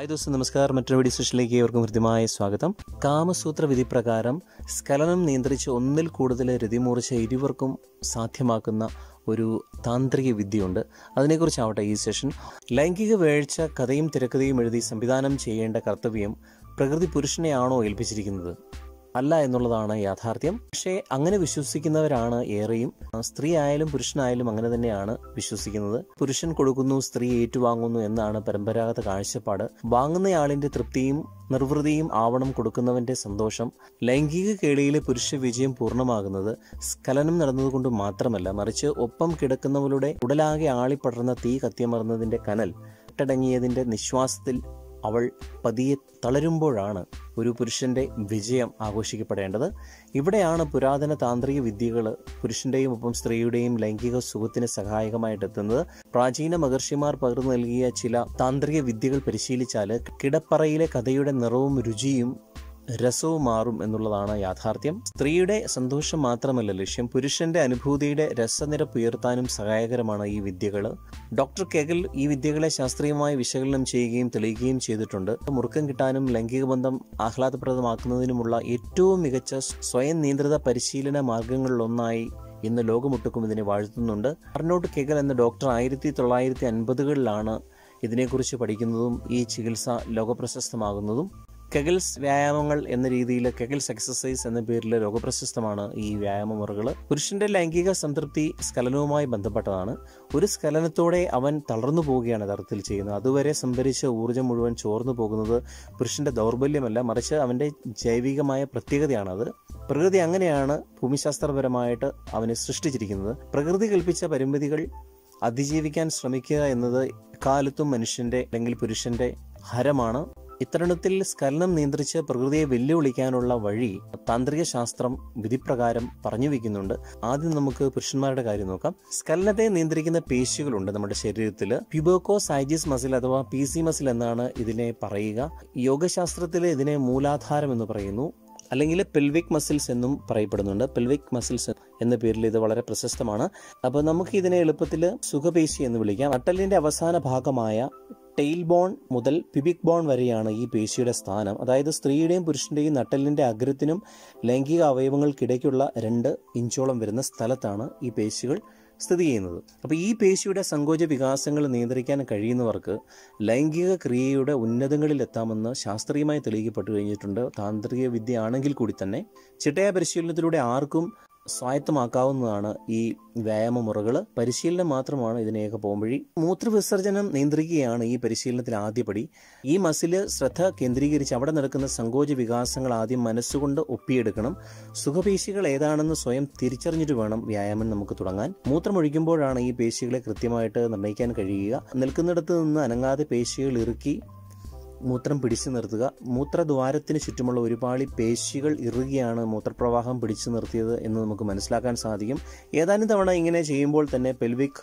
hi ദോസ്തം നമസ്കാരം മറ്റൊരു video സെഷനിലേക്ക് ഏവർക്കും ഹൃദ്യമായ സ്വാഗതം കാമസൂത്ര വിധി പ്രകാരം സ്ഖലനം നിയന്ത്രിച്ച് ഒന്നിൽ കൂടുതൽ രതിമൂർച്ച ഇരുവർക്കും സാധ്യമാക്കുന്ന ഒരു താന്ത്രിക വിദ്യയുണ്ട് അതിനെക്കുറിച്ചാവട്ടെ ഈ സെഷൻ ലൈംഗിക വേഴ്ച കഥയും തിരക്കഥയും എഴുതി സംവിധാനം ചെയ്യേണ്ട കർത്തവ്യം പ്രകൃതി പുരുഷനെയാണോ ഏൽപ്പിച്ചിരിക്കുന്നത് അല്ല എന്നുള്ളതാണ് യാഥാർത്ഥ്യം പക്ഷേ അങ്ങനെ വിശ്വസിക്കുന്നവരാണ് ഏറെയും സ്ത്രീ ആയാലും പുരുഷനായാലും അങ്ങനെ തന്നെയാണ് വിശ്വസിക്കുന്നത് പുരുഷൻ കൊടുക്കുന്നു സ്ത്രീ ഏറ്റുവാങ്ങുന്നു എന്നാണ് പരമ്പരാഗത കാഴ്ചപ്പാട് വാങ്ങുന്നയാളിന്റെ തൃപ്തിയും നിർവൃതിയും ആവണം കൊടുക്കുന്നവന്റെ സന്തോഷം ലൈംഗിക കേളിയിലെ പുരുഷ വിജയം പൂർണ്ണമാകുന്നത് സ്ഖലനം നടന്നതുകൊണ്ട് മാത്രമല്ല മറിച്ച് ഒപ്പം കിടക്കുന്നവരുടെ ഉടലാകെ ആളിപ്പടർന്ന തീ കത്തിയമർന്നതിന്റെ കനൽ ഒട്ടടങ്ങിയതിന്റെ നിശ്വാസത്തിൽ അവൾ പതിയെ തളരുമ്പോഴാണ് ഒരു പുരുഷന്റെ വിജയം ആഘോഷിക്കപ്പെടേണ്ടത് ഇവിടെയാണ് പുരാതന താന്ത്രിക വിദ്യകൾ പുരുഷന്റെയും ഒപ്പം സ്ത്രീയുടെയും ലൈംഗിക സുഖത്തിന് സഹായകമായിട്ട് എത്തുന്നത് പ്രാചീന മഹർഷിമാർ പകർന്നു നൽകിയ ചില താന്ത്രിക വിദ്യകൾ പരിശീലിച്ചാൽ കിടപ്പറയിലെ കഥയുടെ നിറവും രുചിയും രസവും മാറും എന്നുള്ളതാണ് യാഥാർത്ഥ്യം സ്ത്രീയുടെ സന്തോഷം മാത്രമല്ല ലക്ഷ്യം പുരുഷന്റെ അനുഭൂതിയുടെ രസനിരപ്പ് ഉയർത്താനും സഹായകരമാണ് ഈ വിദ്യകൾ ഡോക്ടർ കെഗൽ ഈ വിദ്യകളെ ശാസ്ത്രീയമായി വിശകലനം ചെയ്യുകയും തെളിയിക്കുകയും ചെയ്തിട്ടുണ്ട് മുറുക്കം കിട്ടാനും ലൈംഗിക ബന്ധം ആഹ്ലാദപ്രദമാക്കുന്നതിനുമുള്ള ഏറ്റവും മികച്ച സ്വയം നിയന്ത്രിത പരിശീലന മാർഗങ്ങളിലൊന്നായി ഇന്ന് ലോകമൊട്ടുക്കും ഇതിനെ വാഴ്ത്തുന്നുണ്ട് അർണോട്ട് കെഗൽ എന്ന ഡോക്ടർ ആയിരത്തി തൊള്ളായിരത്തി അൻപതുകളിലാണ് ഇതിനെക്കുറിച്ച് പഠിക്കുന്നതും ഈ ചികിത്സ ലോകപ്രശസ്തമാകുന്നതും കെഗൽസ് വ്യായാമങ്ങൾ എന്ന രീതിയിൽ കെഗൽസ് എക്സസൈസ് എന്ന പേരിൽ ലോകപ്രശസ്തമാണ് ഈ വ്യായാമ മുറകൾ പുരുഷന്റെ ലൈംഗിക സംതൃപ്തി സ്ഖലനവുമായി ബന്ധപ്പെട്ടതാണ് ഒരു സ്ഖലനത്തോടെ അവൻ തളർന്നു പോവുകയാണ് യഥാർത്ഥത്തിൽ ചെയ്യുന്നത് അതുവരെ സംഭരിച്ച ഊർജ്ജം മുഴുവൻ ചോർന്നു പോകുന്നത് പുരുഷന്റെ ദൗർബല്യമല്ല മറിച്ച് അവന്റെ ജൈവികമായ പ്രത്യേകതയാണത് പ്രകൃതി അങ്ങനെയാണ് ഭൂമിശാസ്ത്രപരമായിട്ട് അവനെ സൃഷ്ടിച്ചിരിക്കുന്നത് പ്രകൃതി കൽപ്പിച്ച പരിമിതികൾ അതിജീവിക്കാൻ ശ്രമിക്കുക എന്നത് കാലത്തും മനുഷ്യന്റെ അല്ലെങ്കിൽ പുരുഷന്റെ ഹരമാണ് ഇത്തരണത്തിൽ സ്ഖലനം നിയന്ത്രിച്ച് പ്രകൃതിയെ വെല്ലുവിളിക്കാനുള്ള വഴി താന്ത്രിക ശാസ്ത്രം വിധിപ്രകാരം പറഞ്ഞു വെക്കുന്നുണ്ട് ആദ്യം നമുക്ക് പുരുഷന്മാരുടെ കാര്യം നോക്കാം സ്ഖലനത്തെ നിയന്ത്രിക്കുന്ന പേശികളുണ്ട് നമ്മുടെ ശരീരത്തിൽ പ്യുബോക്കോ സൈജിസ് മസിൽ അഥവാ പി സി മസിൽ എന്നാണ് ഇതിനെ പറയുക യോഗശാസ്ത്രത്തിൽ ഇതിനെ മൂലാധാരം എന്ന് പറയുന്നു അല്ലെങ്കിൽ പെൽവിക് മസിൽസ് എന്നും പറയപ്പെടുന്നുണ്ട് പെൽവിക് മസിൽസ് എന്ന പേരിൽ ഇത് വളരെ പ്രശസ്തമാണ് അപ്പോൾ നമുക്ക് ഇതിനെ എളുപ്പത്തിൽ സുഖപേശി എന്ന് വിളിക്കാം അട്ടലിന്റെ അവസാന ഭാഗമായ ടെയിൽ ബോൺ മുതൽ പിബിക് ബോൺ വരെയാണ് ഈ പേശിയുടെ സ്ഥാനം അതായത് സ്ത്രീയുടെയും പുരുഷന്റെയും നട്ടലിന്റെ അഗ്രത്തിനും ലൈംഗിക അവയവങ്ങൾക്കിടയ്ക്കുള്ള രണ്ട് ഇഞ്ചോളം വരുന്ന സ്ഥലത്താണ് ഈ പേശികൾ സ്ഥിതി ചെയ്യുന്നത് അപ്പോൾ ഈ പേശിയുടെ സങ്കോച വികാസങ്ങൾ നിയന്ത്രിക്കാൻ കഴിയുന്നവർക്ക് ലൈംഗിക ക്രിയയുടെ ഉന്നതങ്ങളിൽ എത്താമെന്ന് ശാസ്ത്രീയമായി തെളിയിക്കപ്പെട്ടു കഴിഞ്ഞിട്ടുണ്ട് താന്ത്രിക വിദ്യ ആണെങ്കിൽ കൂടി തന്നെ ചിട്ടയ പരിശീലനത്തിലൂടെ ആർക്കും സ്വായത്തമാക്കാവുന്നതാണ് ഈ വ്യായാമ മുറകൾ പരിശീലനം മാത്രമാണ് ഇതിനെയൊക്കെ പോംവഴി മൂത്രവിസർജനം നിയന്ത്രിക്കുകയാണ് ഈ പരിശീലനത്തിൽ ആദ്യപടി ഈ മസില് ശ്രദ്ധ കേന്ദ്രീകരിച്ച് അവിടെ നടക്കുന്ന സങ്കോച വികാസങ്ങൾ ആദ്യം മനസ്സുകൊണ്ട് ഒപ്പിയെടുക്കണം സുഖപേശികൾ ഏതാണെന്ന് സ്വയം തിരിച്ചറിഞ്ഞിട്ട് വേണം വ്യായാമം നമുക്ക് തുടങ്ങാൻ മൂത്രമൊഴിക്കുമ്പോഴാണ് ഈ പേശികളെ കൃത്യമായിട്ട് നിർണ്ണയിക്കാൻ കഴിയുക നിൽക്കുന്നിടത്ത് നിന്ന് അനങ്ങാതെ പേശികൾ ഇറുക്കി മൂത്രം പിടിച്ചു നിർത്തുക മൂത്രദ്വാരത്തിന് ചുറ്റുമുള്ള ഒരുപാട് പേശികൾ ഇറുകിയാണ് മൂത്രപ്രവാഹം പിടിച്ചു നിർത്തിയത് എന്ന് നമുക്ക് മനസ്സിലാക്കാൻ സാധിക്കും ഏതാനും തവണ ഇങ്ങനെ ചെയ്യുമ്പോൾ തന്നെ പെൽവിക്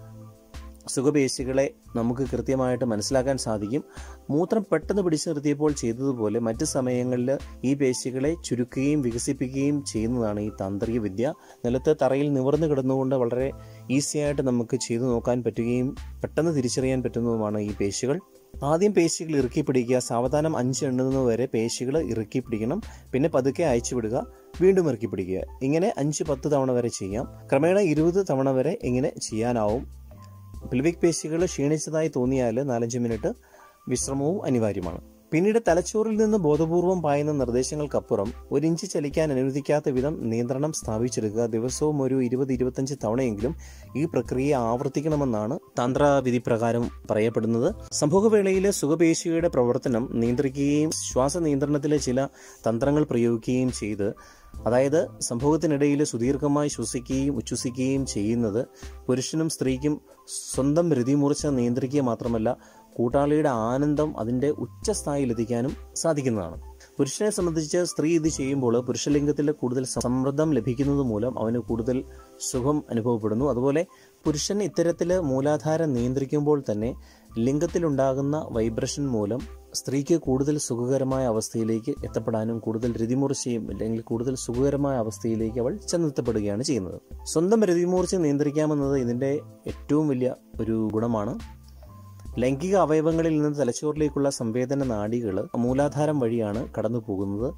സുഖപേശികളെ നമുക്ക് കൃത്യമായിട്ട് മനസ്സിലാക്കാൻ സാധിക്കും മൂത്രം പെട്ടെന്ന് പിടിച്ചു നിർത്തിയപ്പോൾ ചെയ്തതുപോലെ മറ്റ് സമയങ്ങളിൽ ഈ പേശികളെ ചുരുക്കുകയും വികസിപ്പിക്കുകയും ചെയ്യുന്നതാണ് ഈ താന്ത്രിക വിദ്യ നിലത്ത് തറയിൽ നിവർന്നു കിടന്നുകൊണ്ട് വളരെ ഈസിയായിട്ട് നമുക്ക് ചെയ്തു നോക്കാൻ പറ്റുകയും പെട്ടെന്ന് തിരിച്ചറിയാൻ പറ്റുന്നതുമാണ് ഈ പേശികൾ ആദ്യം പേശികൾ ഇറുക്കി പിടിക്കുക സാവധാനം അഞ്ച് എണ്ണുന്നത് വരെ പേശികൾ ഇറുക്കി പിടിക്കണം പിന്നെ പതുക്കെ അയച്ചു വിടുക വീണ്ടും ഇറുക്കി പിടിക്കുക ഇങ്ങനെ അഞ്ച് പത്ത് തവണ വരെ ചെയ്യാം ക്രമേണ ഇരുപത് തവണ വരെ ഇങ്ങനെ ചെയ്യാനാവും പിൽവിക് പേശികൾ ക്ഷീണിച്ചതായി തോന്നിയാൽ നാലഞ്ച് മിനിറ്റ് വിശ്രമവും അനിവാര്യമാണ് പിന്നീട് തലച്ചോറിൽ നിന്ന് ബോധപൂർവം പായുന്ന നിർദ്ദേശങ്ങൾക്കപ്പുറം ഒരു ഇഞ്ച് ചലിക്കാൻ അനുവദിക്കാത്ത വിധം നിയന്ത്രണം സ്ഥാപിച്ചെടുക്കുക ദിവസവും ഒരു ഇരുപത് ഇരുപത്തഞ്ച് തവണയെങ്കിലും ഈ പ്രക്രിയ ആവർത്തിക്കണമെന്നാണ് തന്ത്രവിധി പ്രകാരം പറയപ്പെടുന്നത് സംഭവവേളയിൽ സുഖപേശിയുടെ പ്രവർത്തനം നിയന്ത്രിക്കുകയും ശ്വാസ നിയന്ത്രണത്തിലെ ചില തന്ത്രങ്ങൾ പ്രയോഗിക്കുകയും ചെയ്ത് അതായത് സംഭവത്തിനിടയിൽ സുദീർഘമായി ശ്വസിക്കുകയും ഉച്ഛ്വസിക്കുകയും ചെയ്യുന്നത് പുരുഷനും സ്ത്രീക്കും സ്വന്തം രതിമൂർച്ച നിയന്ത്രിക്കുക മാത്രമല്ല കൂട്ടാളിയുടെ ആനന്ദം അതിൻ്റെ ഉച്ചസ്ഥായിലെത്തിക്കാനും സാധിക്കുന്നതാണ് പുരുഷനെ സംബന്ധിച്ച് സ്ത്രീ ഇത് ചെയ്യുമ്പോൾ പുരുഷലിംഗത്തിൽ കൂടുതൽ സമ്മർദ്ദം ലഭിക്കുന്നത് മൂലം അവന് കൂടുതൽ സുഖം അനുഭവപ്പെടുന്നു അതുപോലെ പുരുഷൻ ഇത്തരത്തിൽ മൂലാധാരം നിയന്ത്രിക്കുമ്പോൾ തന്നെ ലിംഗത്തിലുണ്ടാകുന്ന വൈബ്രഷൻ മൂലം സ്ത്രീക്ക് കൂടുതൽ സുഖകരമായ അവസ്ഥയിലേക്ക് എത്തപ്പെടാനും കൂടുതൽ രതിമൂർച്ചയും അല്ലെങ്കിൽ കൂടുതൽ സുഖകരമായ അവസ്ഥയിലേക്ക് അവൾ ചെന്നെത്തപ്പെടുകയാണ് ചെയ്യുന്നത് സ്വന്തം രതിമൂർച്ച നിയന്ത്രിക്കാമെന്നത് ഇതിൻ്റെ ഏറ്റവും വലിയ ഒരു ഗുണമാണ് ലൈംഗിക അവയവങ്ങളിൽ നിന്ന് തലച്ചോറിലേക്കുള്ള സംവേദന നാഡികൾ മൂലാധാരം വഴിയാണ് കടന്നു പോകുന്നത്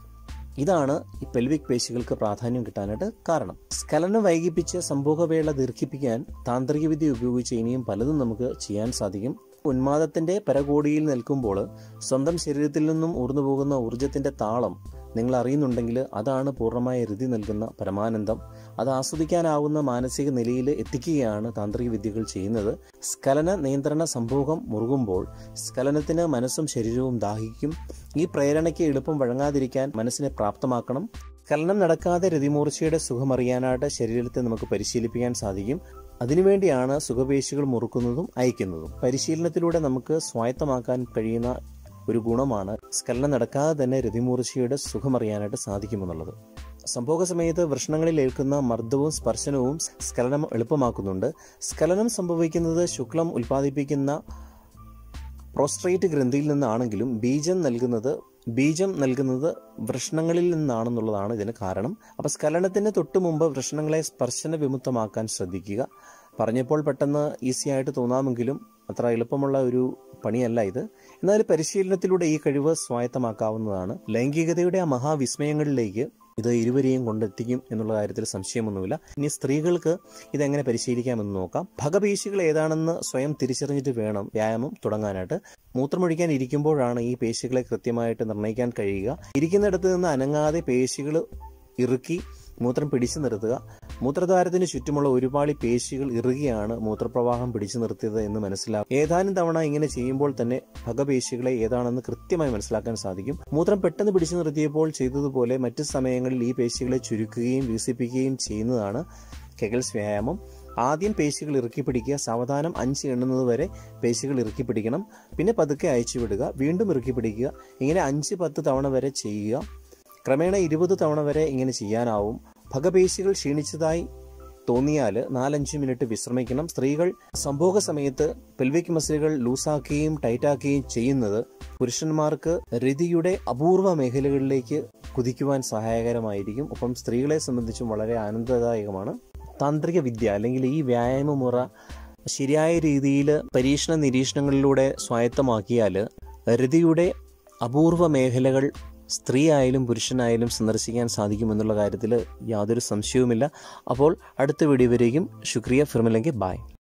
ഇതാണ് ഈ പെൽവിക് പേശികൾക്ക് പ്രാധാന്യം കിട്ടാനായിട്ട് കാരണം സ്ഖലനം വൈകിപ്പിച്ച് സംഭോഗവേള ദീർഘിപ്പിക്കാൻ താന്ത്രിക വിദ്യ ഉപയോഗിച്ച് ഇനിയും പലതും നമുക്ക് ചെയ്യാൻ സാധിക്കും ഉന്മാദത്തിന്റെ പരകോടിയിൽ നിൽക്കുമ്പോൾ സ്വന്തം ശരീരത്തിൽ നിന്നും ഊർന്നു പോകുന്ന ഊർജത്തിന്റെ താളം നിങ്ങൾ അറിയുന്നുണ്ടെങ്കിൽ അതാണ് പൂർണ്ണമായ രതി നൽകുന്ന പരമാനന്ദം അത് ആസ്വദിക്കാനാവുന്ന മാനസിക നിലയിൽ എത്തിക്കുകയാണ് താന്ത്രിക വിദ്യകൾ ചെയ്യുന്നത് സ്ഖലന നിയന്ത്രണ സംഭോഗം മുറുകുമ്പോൾ സ്ഖലനത്തിന് മനസ്സും ശരീരവും ദാഹിക്കും ഈ പ്രേരണയ്ക്ക് എളുപ്പം വഴങ്ങാതിരിക്കാൻ മനസ്സിനെ പ്രാപ്തമാക്കണം സ്ഖലനം നടക്കാതെ രതിമൂർച്ചയുടെ സുഖമറിയാനായിട്ട് ശരീരത്തെ നമുക്ക് പരിശീലിപ്പിക്കാൻ സാധിക്കും അതിനുവേണ്ടിയാണ് സുഖപേശികൾ മുറുക്കുന്നതും അയക്കുന്നതും പരിശീലനത്തിലൂടെ നമുക്ക് സ്വായത്തമാക്കാൻ കഴിയുന്ന ഒരു ഗുണമാണ് സ്ഖലനം നടക്കാതെ തന്നെ രതിമൂർച്ചയുടെ സുഖമറിയാനായിട്ട് സാധിക്കുമെന്നുള്ളത് സംഭോഗ സമയത്ത് വൃഷണങ്ങളിൽ ഏൽക്കുന്ന മർദ്ദവും സ്പർശനവും സ്ഖലനം എളുപ്പമാക്കുന്നുണ്ട് സ്ഖലനം സംഭവിക്കുന്നത് ശുക്ലം ഉൽപ്പാദിപ്പിക്കുന്ന പ്രോസ്ട്രേറ്റ് ഗ്രന്ഥിയിൽ നിന്നാണെങ്കിലും ബീജം നൽകുന്നത് ബീജം നൽകുന്നത് വൃഷണങ്ങളിൽ നിന്നാണെന്നുള്ളതാണ് ഇതിന് കാരണം അപ്പോൾ സ്ഖലനത്തിന് തൊട്ടു മുമ്പ് വൃഷണങ്ങളെ സ്പർശന വിമുക്തമാക്കാൻ ശ്രദ്ധിക്കുക പറഞ്ഞപ്പോൾ പെട്ടെന്ന് ഈസി ആയിട്ട് തോന്നാമെങ്കിലും അത്ര എളുപ്പമുള്ള ഒരു പണിയല്ല ഇത് എന്നാൽ പരിശീലനത്തിലൂടെ ഈ കഴിവ് സ്വായത്തമാക്കാവുന്നതാണ് ലൈംഗികതയുടെ ആ മഹാവിസ്മയങ്ങളിലേക്ക് ഇത് ഇരുവരെയും കൊണ്ടെത്തിക്കും എന്നുള്ള കാര്യത്തിൽ സംശയമൊന്നുമില്ല ഇനി സ്ത്രീകൾക്ക് ഇതെങ്ങനെ പരിശീലിക്കാമെന്ന് നോക്കാം ഭഗപേശികൾ ഏതാണെന്ന് സ്വയം തിരിച്ചറിഞ്ഞിട്ട് വേണം വ്യായാമം തുടങ്ങാനായിട്ട് മൂത്രമൊഴിക്കാൻ ഇരിക്കുമ്പോഴാണ് ഈ പേശികളെ കൃത്യമായിട്ട് നിർണ്ണയിക്കാൻ കഴിയുക ഇരിക്കുന്നിടത്ത് നിന്ന് അനങ്ങാതെ പേശികൾ ഇറുക്കി മൂത്രം പിടിച്ചു നിർത്തുക മൂത്രദ്വാരത്തിന് ചുറ്റുമുള്ള ഒരുപാട് പേശികൾ ഇറുകിയാണ് മൂത്രപ്രവാഹം പിടിച്ചു നിർത്തിയത് എന്ന് മനസ്സിലാക്കും ഏതാനും തവണ ഇങ്ങനെ ചെയ്യുമ്പോൾ തന്നെ ഭഗപേശികളെ ഏതാണെന്ന് കൃത്യമായി മനസ്സിലാക്കാൻ സാധിക്കും മൂത്രം പെട്ടെന്ന് പിടിച്ചു നിർത്തിയപ്പോൾ ചെയ്തതുപോലെ മറ്റു സമയങ്ങളിൽ ഈ പേശികളെ ചുരുക്കുകയും വികസിപ്പിക്കുകയും ചെയ്യുന്നതാണ് കെഗൽസ് വ്യായാമം ആദ്യം പേശികൾ ഇറുക്കി പിടിക്കുക സാവധാനം അഞ്ച് എണ്ണുന്നത് വരെ പേശികൾ ഇറുക്കി പിടിക്കണം പിന്നെ പതുക്കെ അയച്ചു വിടുക വീണ്ടും ഇറുക്കി പിടിക്കുക ഇങ്ങനെ അഞ്ച് പത്ത് തവണ വരെ ചെയ്യുക ക്രമേണ ഇരുപത് തവണ വരെ ഇങ്ങനെ ചെയ്യാനാവും ഭഗപേശികൾ ക്ഷീണിച്ചതായി തോന്നിയാൽ നാലഞ്ച് മിനിറ്റ് വിശ്രമിക്കണം സ്ത്രീകൾ സംഭോഗ സമയത്ത് പെൽവിക് മസിലുകൾ ലൂസാക്കുകയും ടൈറ്റാക്കുകയും ചെയ്യുന്നത് പുരുഷന്മാർക്ക് രതിയുടെ അപൂർവ മേഖലകളിലേക്ക് കുതിക്കുവാൻ സഹായകരമായിരിക്കും ഒപ്പം സ്ത്രീകളെ സംബന്ധിച്ചും വളരെ ആനന്ദദായകമാണ് താന്ത്രിക വിദ്യ അല്ലെങ്കിൽ ഈ വ്യായാമ മുറ ശരിയായ രീതിയിൽ പരീക്ഷണ നിരീക്ഷണങ്ങളിലൂടെ സ്വായത്തമാക്കിയാൽ രതിയുടെ അപൂർവ മേഖലകൾ സ്ത്രീ ആയാലും പുരുഷനായാലും സന്ദർശിക്കാൻ സാധിക്കുമെന്നുള്ള കാര്യത്തിൽ യാതൊരു സംശയവുമില്ല അപ്പോൾ അടുത്ത വീഡിയോ വരേക്കും ശുക്രിയ ഫിർമില്ലെങ്കിൽ ബായ്